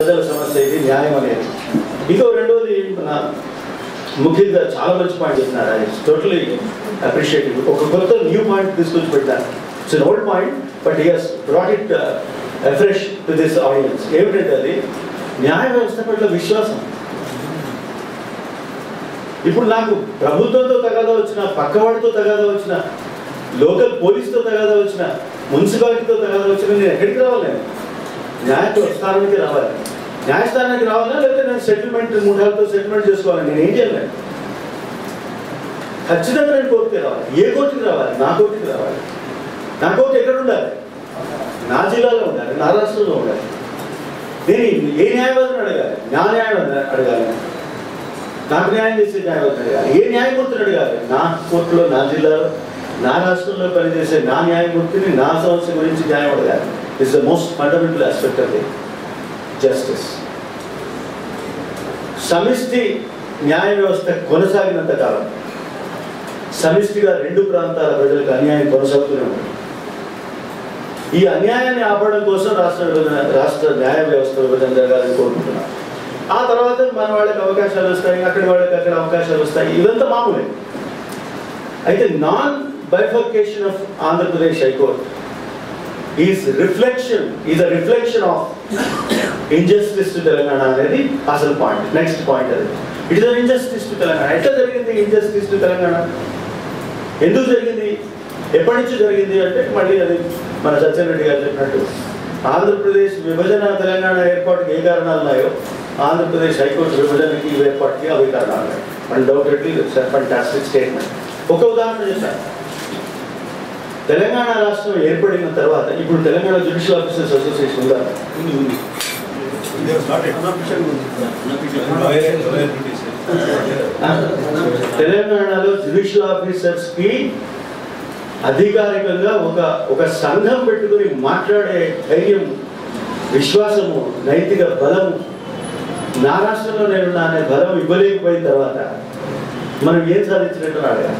ప్రజల సమస్య ఇది న్యాయం అనేది ఇంకో రెండోది మన ముఖ్యంగా చాలా మంచి పాయింట్ చెప్తున్నారు ఐ టోటలీ అప్రిషియేటివ్ ఒక కొత్త న్యూ పాయింట్ తీసుకొచ్చి పెట్టారు it's old point but he's brought it fresh to this audience ఏమిటంటే అది న్యాయ వ్యవస్థ పట్ల విశ్వాసం ఇప్పుడు నాకు ప్రభుత్వంతో తగాదా వచ్చిన పక్కవాడితో తగాదా వచ్చిన లోకల్ పోలీస్తో తగాదా వచ్చిన మున్సిపాలిటీతో తగాదా వచ్చిన నేను ఎక్కడికి రావాలి నేను న్యాయస్థానానికి రావాలి న్యాయస్థానానికి రావాలా లేకపోతే నేను సెటిల్మెంట్ మూడాలతో సెటిల్మెంట్ చేసుకోవాలి నేను ఏం చేయాలి ఖచ్చితంగా నేను కోర్టుకి రావాలి ఏ కోర్టుకి రావాలి నా కోర్టుకి రావాలి నా కోర్టు ఎక్కడ ఉండాలి నా జిల్లాలో ఉండాలి నా రాష్ట్రంలో ఉండాలి నేను ఏ న్యాయవాదిని అడగాలి నా న్యాయవాదిని అడగాలి నాకు న్యాయం చేసే న్యాయవాదిని అడగాలి ఏ న్యాయమూర్తిని అడగాలి నా కోర్టులో నా జిల్లాలో నా రాష్ట్రంలో పనిచేసే నా న్యాయమూర్తిని నా సమస్య గురించి న్యాయం అడగాలి is the most fundamental aspect of the justice సమిష్టి న్యాయ వ్యవస్థ కొనసాగినంత కాలం సమిష్టిగా రెండు ప్రాంతాల ప్రజలకు అన్యాయం కొనసాగుతూనే ఉంది ఈ అన్యాయాన్ని ఆపడం కోసం రాష్ట్ర విభజన రాష్ట్ర న్యాయ వ్యవస్థ విభజన జరగాలని కోరుకుంటున్నాం ఆ తర్వాత మన వాళ్ళకి అవకాశాలు వస్తాయి అక్కడి వాళ్ళకి అక్కడ అవకాశాలు వస్తాయి ఇదంతా మామూలే అయితే non bifurcation of Andhra Pradesh high court is reflection is a reflection of injustice to Telangana అనేది అసలు పాయింట్ నెక్స్ట్ పాయింట్ అది it is injustice to Telangana ఎట్లా జరిగింది ఇంజస్టిస్ టు తెలంగాణ ఎందుకు జరిగింది ఎప్పటి నుంచి జరిగింది అంటే మళ్ళీ అది మన సత్యన్ రెడ్డి గారు చెప్పినట్టు ఆంధ్రప్రదేశ్ విభజన తెలంగాణ ఏర్పాటుకి ఏ కారణాలు ఉన్నాయో ఆంధ్రప్రదేశ్ హైకోర్టు విభజనకి ఇవి ఏర్పాటుకి అవి కారణాలు ఉన్నాయి అండ్ డౌటెడ్లీ ఫంటాస్టిక్ స్టేట్మెంట్ ఒక ఉదాహరణ చెప్తాను తెలంగాణ రాష్ట్రం ఏర్పడిన తర్వాత ఇప్పుడు తెలంగాణ జ్యుడిషియల్ ఆఫీసర్స్ అసోసియేషన్ ఉందా ఉంది ఉంది తెలంగాణలో జ్యుడిషియల్ ఆఫీసర్స్ కి అధికారికంగా ఒక ఒక సంఘం పెట్టుకుని మాట్లాడే ధైర్యం విశ్వాసము నైతిక బలము నా రాష్ట్రంలో నేను అనే బలం ఇవ్వలేకపోయిన తర్వాత మనం ఏం సాధించినట్టు అడగాలి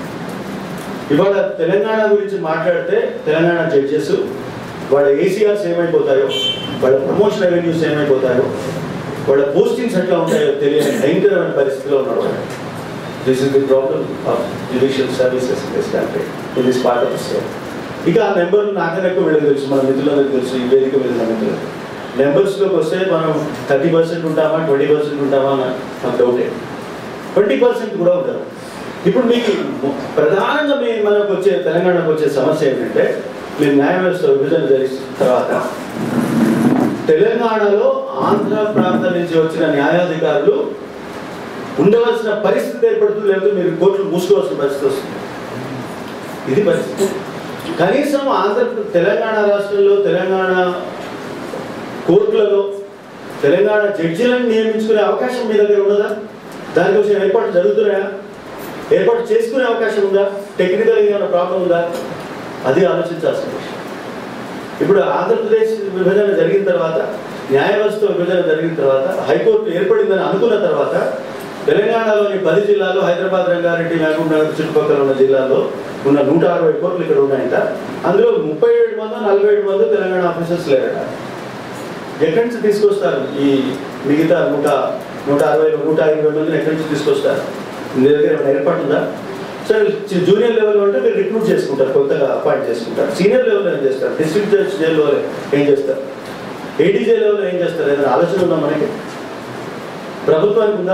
ఇవాళ తెలంగాణ గురించి మాట్లాడితే తెలంగాణ జడ్జెస్ వాళ్ళ ఏసీఆర్స్ ఏమైపోతాయో వాళ్ళ ప్రమోషన్ రెవెన్యూస్ ఏమైపోతాయో వాళ్ళ పోస్టింగ్స్ ఎట్లా ఉంటాయో తెలియని భయంకరమైన పరిస్థితిలో ఉన్నారు వాళ్ళు this is the problem of judicial services in this country in this part of state ఇక ఆ నెంబర్లు నాకనే ఎక్కువ వీళ్ళకి తెలుసు మన మిత్రులందరికీ తెలుసు ఈ వేదిక మీద ఉన్న మిత్రులు నెంబర్స్లోకి వస్తే మనం థర్టీ పర్సెంట్ ఉంటామా ట్వంటీ పర్సెంట్ ఉంటామా అని నాకు డౌటే ట్వంటీ పర్సెంట్ కూడా ఉంటారు ఇప్పుడు మీకు ము- ప్రధానంగా మీ మనకు వచ్చే తెలంగాణకు వచ్చే సమస్య ఏంటంటే మీరు న్యాయ వ్యవస్థ విభజన జరిగిన తర్వాత తెలంగాణలో ఆంధ్ర ప్రాంతం నుంచి వచ్చిన న్యాయాధికారులు ఉండవలసిన పరిస్థితి ఏర్పడుతుంది లేకపోతే మీరు కోర్టులు మూసుకోవాల్సిన పరిస్థితి వస్తుంది ఇది పరిస్థితి కనీసం ఆంధ్ర తెలంగాణ రాష్ట్రంలో తెలంగాణ కోర్టులలో తెలంగాణ జడ్జిలను నియమించుకునే అవకాశం మీ దగ్గర ఉన్నదా దానికోసం ఏర్పాటు జరుగుతున్నాయా ఏర్పాటు చేసుకునే అవకాశం ఉందా టెక్నికల్ ఏమైనా ప్రాబ్లం ఉందా అది ఆలోచించాల్సిన విషయం ఇప్పుడు ఆంధ్రప్రదేశ్ విభజన జరిగిన తర్వాత న్యాయ వ్యవస్థ విభజన జరిగిన తర్వాత హైకోర్టు ఏర్పడిందని అనుకున్న తర్వాత తెలంగాణలోని పది జిల్లాలు హైదరాబాద్ రంగారెడ్డి మహబూబ్ నగర్ చుట్టుపక్కల ఉన్న జిల్లాల్లో ఉన్న నూట అరవై కోర్టులు ఇక్కడ ఉన్నాయంట అందులో ముప్పై ఏడు మంది నలభై ఏడు మంది తెలంగాణ ఆఫీసర్స్ లేరట ఎక్కడి నుంచి తీసుకొస్తారు ఈ మిగతా నూట నూట అరవై నూట ఇరవై మందిని ఎక్కడి నుంచి తీసుకొస్తారు మీ దగ్గర ఏమైనా ఏర్పాటు ఉందా సరే చి- జూనియర్ లెవెల్ అంటే మీరు రిక్రూట్ చేసుకుంటారు కొత్తగా అపాయింట్ చేసుకుంటారు సీనియర్ లెవెల్ ఏం చేస్తారు డిస్ట్రిక్ట్ జడ్జ్ జైల్లో ఏం చేస్తారు ఏడీజే లెవెల్ ఏం చేస్తారు ఏదైనా ఆలోచన ఉందా మనకి ప్రభుత్వానికి ఉందా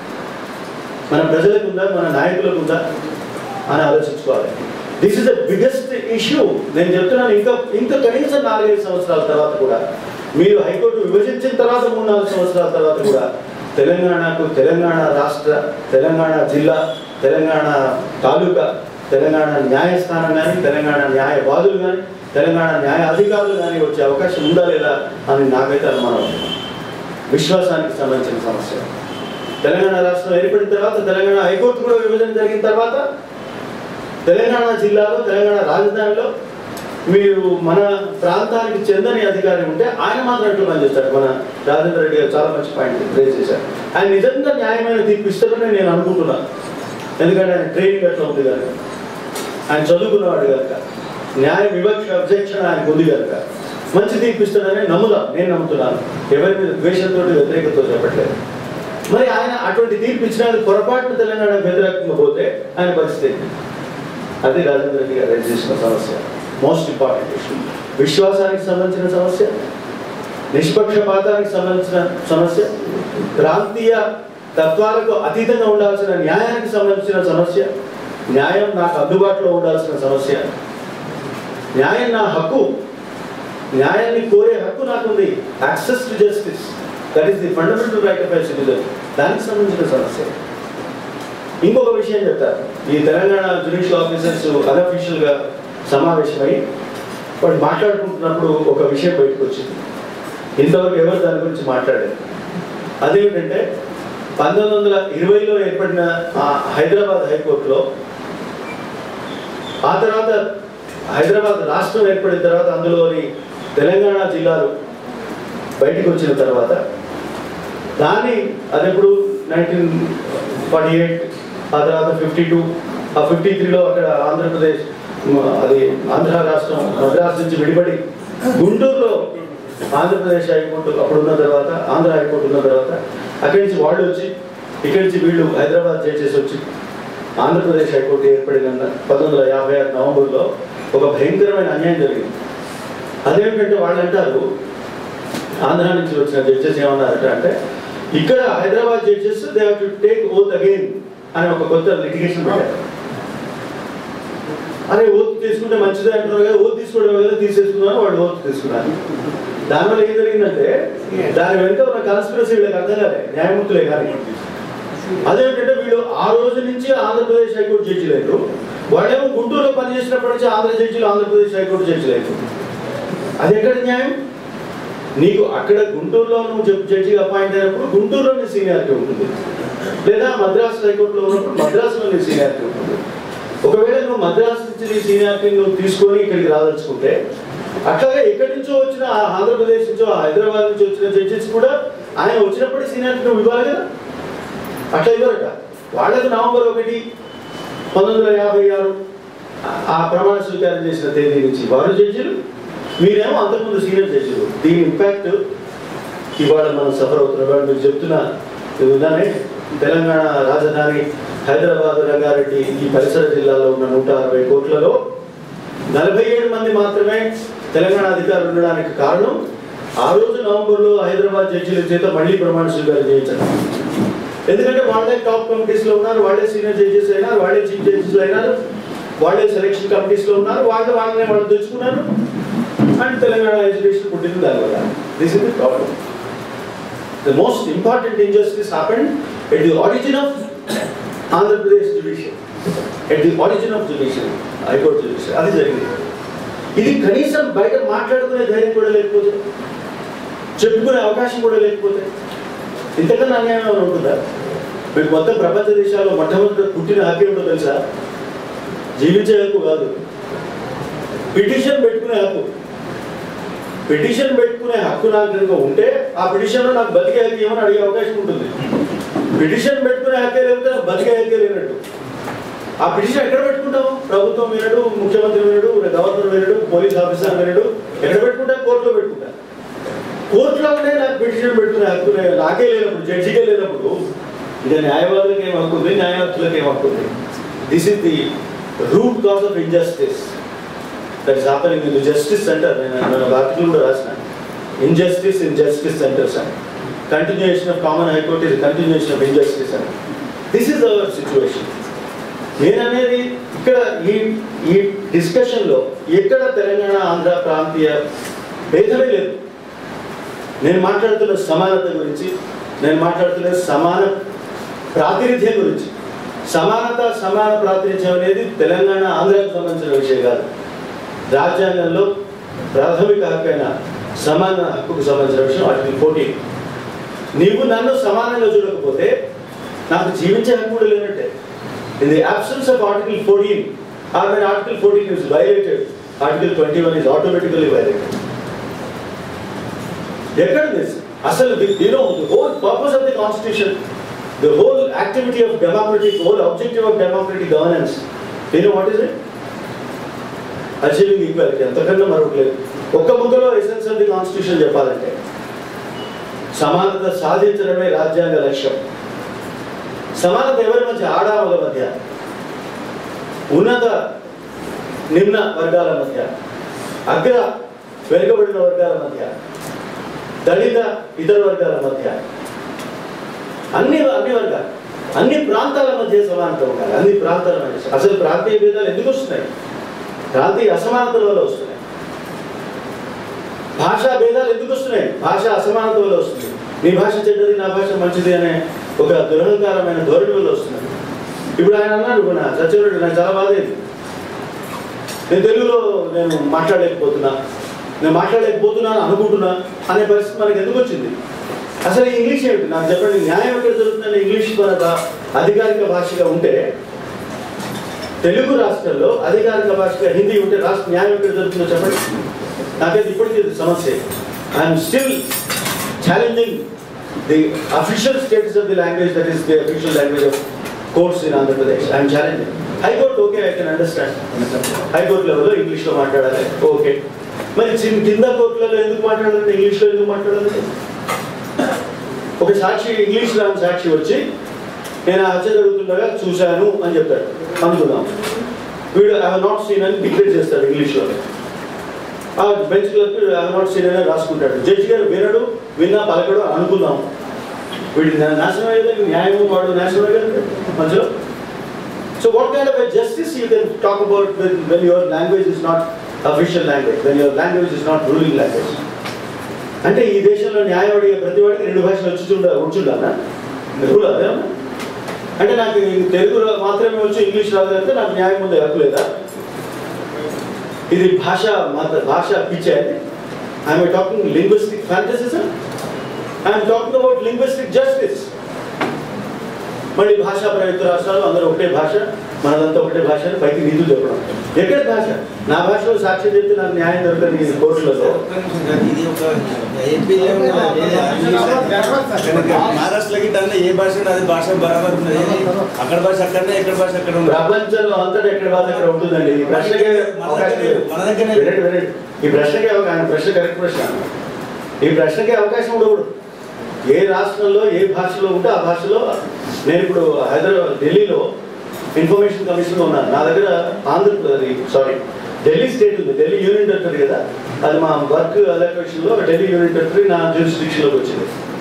మన ప్రజలకు ఉందా మన నాయకులకు ఉందా అని ఆలోచించుకోవాలి this is the biggest issue నేను చెప్తున్నాను ఇంకా ఇంకా కనీసం నాలుగైదు సంవత్సరాల తర్వాత కూడా మీరు హైకోర్టు విభజించిన తర్వాత మూడు నాలుగు సంవత్సరాల తర్వాత కూడా తెలంగాణకు తెలంగాణ రాష్ట్ర తెలంగాణ జిల్లా తెలంగాణ తాలూకా తెలంగాణ న్యాయస్థానం కానీ తెలంగాణ న్యాయవాదులు కానీ తెలంగాణ న్యాయ అధికారులు కానీ వచ్చే అవకాశం ఉందా లేదా అని నాకైతే అనుమానం ఉంది. విశ్వాసానికి సంబంధించిన సమస్య తెలంగాణ రాష్ట్రం ఏర్పడిన తర్వాత తెలంగాణ హైకోర్టు కూడా విభజన జరిగిన తర్వాత తెలంగాణ జిల్లాలో తెలంగాణ రాజధానిలో మీరు మన ప్రాంతానికి చెందని అధికారి ఉంటే ఆయన మాత్రం ఎట్లా పనిచేస్తారు మన రాజేంద్ర రెడ్డి గారు చాలా మంచి పాయింట్ రేజ్ చేశారు ఆయన నిజంగా న్యాయమైన తీర్పు ఇస్తారని నేను అనుకుంటున్నాను ఎందుకంటే ఆయన ట్రైనింగ్ అట్లా ఉంది కనుక ఆయన చదువుకున్నవాడు కనుక న్యాయ వివక్ష అబ్జెక్షన్ ఆయనకు ఉంది కనుక మంచి తీర్పిస్తాడని నమ్ముదాం నేను నమ్ముతున్నాను ఎవరి మీద ద్వేషంతో వ్యతిరేకతో చెప్పట్లేదు మరి ఆయన అటువంటి తీర్పు ఇచ్చిన పొరపాటున తెలంగాణ వ్యతిరేకంగా పోతే ఆయన పరిస్థితి ఏంటి? అది రాజేంద్ర రెడ్డి గారు రైజ్ చేసిన సమస్య మోస్ట్ ఇంపార్టెంట్ ఇష్యూ విశ్వాసానికి సంబంధించిన సమస్య నిష్పక్షపాతానికి సంబంధించిన సమస్య ప్రాంతీయ తత్వాలకు అతీతంగా ఉండాల్సిన న్యాయానికి సంబంధించిన సమస్య న్యాయం నాకు అందుబాటులో ఉండాల్సిన సమస్య న్యాయం నా హక్కు న్యాయాన్ని కోరే హక్కు నాకుంది access to justice that is the fundamental right of citizen దానికి సంబంధించిన సమస్య ఇంకొక విషయం చెప్తారు ఈ తెలంగాణ జ్యుడిషియల్ ఆఫీసర్స్ అన్అఫీషియల్ గా సమావేశమై వాళ్ళు మాట్లాడుకుంటున్నప్పుడు ఒక విషయం బయటకు వచ్చింది ఇంతవరకు ఎవరు దాని గురించి మాట్లాడారు అదేమిటంటే పంతొమ్మిది వందల ఇరవైలో ఏర్పడిన ఆ హైదరాబాద్ హైకోర్టులో ఆ తర్వాత హైదరాబాద్ రాష్ట్రం ఏర్పడిన తర్వాత అందులోని తెలంగాణ జిల్లాలు బయటకు వచ్చిన తర్వాత దాన్ని అది ఎప్పుడు నైన్టీన్ ఫార్టీ ఎయిట్ ఆ తర్వాత ఫిఫ్టీ టూ ఆ ఫిఫ్టీ త్రీలో అక్కడ ఆంధ్రప్రదేశ్ మ, అది ఆంధ్ర రాష్ట్రం మద్రాసు నుంచి విడిపడి గుంటూరులో ఆంధ్రప్రదేశ్ హైకోర్టు అప్పుడు ఉన్న తర్వాత ఆంధ్ర హైకోర్టు ఉన్న తర్వాత అక్కడి నుంచి వాళ్ళు వచ్చి ఇక్కడి నుంచి వీళ్ళు హైదరాబాద్ చేసేసి వచ్చి ఆంధ్రప్రదేశ్ హైకోర్టు ఏర్పడిన పంతొమ్మిది వందల యాభై ఆరు నవంబర్లో ఒక భయంకరమైన అన్యాయం జరిగింది అదేమిటంటే వాళ్ళు అంటారు ఆంధ్ర నుంచి వచ్చిన జడ్జెస్ ఏమన్నారట అంటే ఇక్కడ Hyderabad judges they have to take oath again అని ఒక కొత్త లిటిగేషన్ పెట్టారు అరే ఓత్ తీసుకుంటే మంచిదే అంటున్నారు కదా ఓత్ తీసుకోవడం వల్ల తీసేసుకున్నారు వాళ్ళు ఓత్ తీసుకున్నారు దానివల్ల ఏం జరిగిందంటే దాని వెనుక ఉన్న కాన్స్పిరసీ వీళ్ళకి అర్థం కాలే న్యాయమూర్తులే కానీ అదేంటంటే వీళ్ళు ఆ రోజు నుంచి ఆంధ్రప్రదేశ్ హైకోర్టు జడ్జి లేరు వాళ్ళేమో గుంటూరులో పనిచేసినప్పటి నుంచి ఆంధ్ర జడ్జిలు ఆంధ్రప్రదేశ్ హైకోర్టు జడ్జి లేరు అది ఎక్కడ న్యాయం నీకు అక్కడ గుంటూరులో నువ్వు జడ్- జడ్జిగా అపాయింట్ అయినప్పుడు గుంటూరులో నీ సీనియారిటీ ఉంటుంది లేదా మద్రాసు హైకోర్టులో ఉన్నప్పుడు మద్రాసులో నీ సీనియారిటీ ఉంటుంది ఒకవేళ నువ్వు మద్రాసు నుంచి నీ సీనియారిటీ నువ్వు తీసుకొని ఇక్కడికి రాదలుచుకుంటే అట్లాగే ఎక్కడి నుంచో వచ్చిన ఆ ఆంధ్రప్రదేశ్ నుంచో ఆ హైదరాబాద్ నుంచి వచ్చిన జడ్జెస్ కూడా ఆయన వచ్చినప్పుడు సీనియారిటీ నువ్వు ఇవ్వాలి కదా అట్లా ఇవ్వరట వాళ్ళకు నవంబర్ ఒకటి పంతొమ్మిది వందల యాభై ఆరు ఆ- ఆ ప్రమాణ స్వీకారం చేసిన తేదీ నుంచి వారు జడ్జిలు మీరేమో అంతకుముందు సీనియర్ జడ్జిలు దీని ఇంపాక్ట్ ఇవాళ మనం సఫర్ అవుతున్నాం ఇవాళ మీకు చెప్తున్నా ఇది ఉందనే తెలంగాణ రాజధాని హైదరాబాద్ రంగారెడ్డి ఈ పరిసర జిల్లాలో ఉన్న నూట అరవై కోట్లలో నలభై ఏడు మంది మాత్రమే తెలంగాణ అధికారులు ఉండడానికి కారణం ఆ రోజు నవంబర్లో హైదరాబాద్ జడ్జిల చేత మళ్ళీ ప్రమాణ స్వీకారం చేయించడం ఎందుకంటే వాళ్ళే టాప్ కమిటీస్ లో ఉన్నారు వాళ్ళే సీనియర్ జడ్జెస్ అయినారు వాళ్ళే చీఫ్ జడ్జెస్ అయినారు వాళ్ళే సెలక్షన్ కమిటీస్ లో ఉన్నారు వాళ్ళు వాళ్ళనే వాళ్ళు తెచ్చుకున్నారు అండ్ తెలంగాణ ఎడ్యుకేషన్ పుట్టింది దానివల్ల this is the problem the most important injustice happened at the origin of Andhra Pradesh judicial at the origin of judicial high court judicial అది జరిగింది ఇది కనీసం బయట మాట్లాడుకునే ధైర్యం కూడా లేకపోతే చెప్పుకునే అవకాశం కూడా లేకపోతే ఇంతకన్నా అన్యాయం ఏమైనా ఉంటుందా మీకు మొత్తం ప్రపంచ దేశాల్లో మొట్టమొదటి పుట్టిన హక్కు ఏమిటో తెలుసా జీవించే హక్కు కాదు పిటిషన్ పెట్టుకునే హక్కు పిటిషన్ పెట్టుకునే హక్కు నాకు కనుక ఉంటే ఆ పిటిషన్లో నాకు బతికే హక్కు ఏమని అడిగే అవకాశం ఉంటుంది పిటిషన్ పెట్టుకునే హక్కే లేకపోతే నాకు బతికే హక్కే లేనట్టు ఆ పిటిషన్ ఎక్కడ పెట్టుకుంటాము ప్రభుత్వం వినడు ముఖ్యమంత్రి వినడు గవర్నర్ వినడు పోలీస్ ఆఫీసర్ వినడు ఎక్కడ పెట్టుకుంటా కోర్టులో పెట్టుకుంటా కోర్టులోనే నాకు పిటిషన్ పెట్టుకునే హక్కు లే- నాకే లేనప్పుడు జడ్జికే లేనప్పుడు ఇక న్యాయవాదులకు ఏం హక్కు ఉంది న్యాయవాదులకు ఏం హక్కు ఉంది this is the root cause of injustice that is happening in justice center నేను నేను ఒక ఆర్టికల్ కూడా రాసిన ఇంజస్టిస్ ఇన్ జస్టిస్ సెంటర్స్ అని continuation of common high court is continuation of injustice అని దిస్ ఇస్ అవర్ సిచ్యువేషన్ నేను అనేది ఇక్కడ ఈ ఈ డిస్కషన్లో ఎక్కడ తెలంగాణ ఆంధ్ర ప్రాంతీయ భేదమే లేదు నేను మాట్లాడుతున్న సమానత గురించి నేను మాట్లాడుతున్న సమాన ప్రాతినిధ్యం గురించి సమానత సమాన ప్రాతినిధ్యం అనేది తెలంగాణ ఆంధ్రాకు సంబంధించిన విషయం కాదు రాజ్యాంగంలో ప్రాథమిక హక్కైన సమాన హక్కుకు సంబంధించిన విషయం ఆర్టికల్ ఫోర్టీన్ నీవు నన్ను సమానంగా చూడకపోతే నాకు జీవించే హక్కు కూడా లేనట్టే in the absence of article fourteen or when article fourteen is violated article twenty one is automatically violated ఎక్కడ దిస్ అసలు you know the whole purpose of the constitution the whole activity of democratic whole objective of democratic governance you know what is it achieving equality అంతకన్నా మరొకటి లేదు ఒక్క ముక్కలో essence of the constitution చెప్పాలంటే సమానత సాధించడమే రాజ్యాంగ లక్ష్యం సమానత ఎవరి మధ్య ఆడామల మధ్య ఉన్నత నిమ్న వర్గాల మధ్య అగ్ర వెనుకబడిన వర్గాల మధ్య దళిత ఇతర వర్గాల మధ్య అన్ని అన్ని వర్గాలు అన్ని ప్రాంతాల మధ్య సమానత ఉండాలి అన్ని ప్రాంతాల మధ్య అసలు ప్రాంతీయ భేదాలు ఎందుకు వస్తున్నాయి ప్రాంతీయ అసమానతల వల్ల వస్తున్నాయి భాషా భేదాలు ఎందుకు వస్తున్నాయి భాష అసమానత వల్ల వస్తుంది నీ భాష చెడ్డది నా భాష మంచిది అనే ఒక దురహంకారమైన ధోరణి వల్ల వస్తుంది ఇప్పుడు ఆయన అన్నాడు నా సత్యవరుడు నాకు చాలా బాధ అయింది నేను తెలుగులో నేను మాట్లాడలేకపోతున్నా నేను మాట్లాడలేకపోతున్నాను అనుకుంటున్నా అనే పరిస్థితి మనకి ఎందుకు వచ్చింది అసలు ఈ ఇంగ్లీష్ ఏమిటి నాకు చెప్పండి న్యాయం ఎక్కడ జరుగుతుందని ఇంగ్లీష్ మన భా- అధికారిక భాషగా ఉంటే తెలుగు రాష్ట్రాల్లో అధికారిక భాషగా హిందీ ఉంటే రాష్ట్ర న్యాయం ఎక్కడ జరుగుతుందో చెప్పండి నాకైతే ఇప్పటికీ ఇది సమస్య I'm still challenging the official status of the language that is the official language of courts in Andhra Pradesh I'm challenging high court okay I can understand high court లెవెల్లో ఇంగ్లీష్లో మాట్లాడాలి ఓకే మరి చిన్న కింద కోర్టులలో ఎందుకు మాట్లాడాలి ఇంగ్లీష్లో ఎందుకు మాట్లాడాలి ఒక సాక్షి ఇంగ్లీష్ రాని సాక్షి వచ్చి నేను ఆ హత్య జరుగుతుండగా చూశాను అని చెప్తాడు అనుకుందాం వీడు ఐ నాట్ సీన్ అని డిక్లేర్ చేస్తాడు ఇంగ్లీష్లో ఆ bench clerk I not seen అని రాసుకుంటాడు జడ్జి గారు వినడు విన్నా పలకడు అనుకుందాం వీడి నా- నాశనం అయ్యేది న్యాయం వాడు నాశనం అయ్యేది మధ్యలో so what kind of justice you can talk about when when your language is not official language when your language is not ruling language అంటే ఈ దేశంలో న్యాయం అడిగే ప్రతి వాడికి రెండు భాషలు వచ్చుండ వచ్చుండాలా రూల్ అదేమన్నా అంటే నాకు ఈ తెలుగు రా- మాత్రమే వచ్చి ఇంగ్లీష్ రాదంటే నాకు న్యాయం ముందు హక్కు లేదా ఇది భాష మాత్ర భాష పిచ్చే అది I'm talking linguistic fantasism I'm talking about linguistic justice మళ్ళీ భాషా ప్రయుక్త రాష్ట్రాలు అందరూ ఒకటే భాష మనదంతా ఒకటే భాష అని పైకి నిధులు చెప్పడం ఎక్కడ భాష నా భాషలో సాక్ష్యం చెప్తే నాకు న్యాయం దొరకదు ఈ కోర్టులలో ఇది ఒక ఏపీలో ఉన్న ఏ- మహారాష్ట్రలో గిట్ట అన్న ఏ భాష ఉంటే అది భాష బరాబర్ ఉన్నది అక్కడ భాష అక్కడనే ఎక్కడ భాష అక్కడ ఉంది ప్రపంచంలో అంతటా ఎక్కడ బాధ అక్కడ ఉంటుందండి ఈ ప్రశ్నకే అవకాశం లేదు. మన దగ్గరనే- వినండి, వినండి. ఈ ప్రశ్నకే అవకాశం ఆయన ప్రశ్న కరెక్ట్ ప్రశ్న ఈ ప్రశ్నకే అవకాశం ఉండకూడదు ఏ రాష్ట్రంలో ఏ భాషలో ఉంటే ఆ భాషలో నేను ఇప్పుడు హైదరాబాద్ ఢిల్లీలో ఇన్ఫర్మేషన్ కమిషన్ ఉన్నాను నా దగ్గర ఆంధ్రప్రదేశ్ సారీ ఢిల్లీ స్టేట్ ఉంది ఢిల్లీ యూనియన్ టెరిటరీ కదా అది మా వర్క్ అలొకేషన్లో ఢిల్లీ యూనియన్ టెరిటరీ నా జ్యూరిస్డిక్షన్లోకి వచ్చింది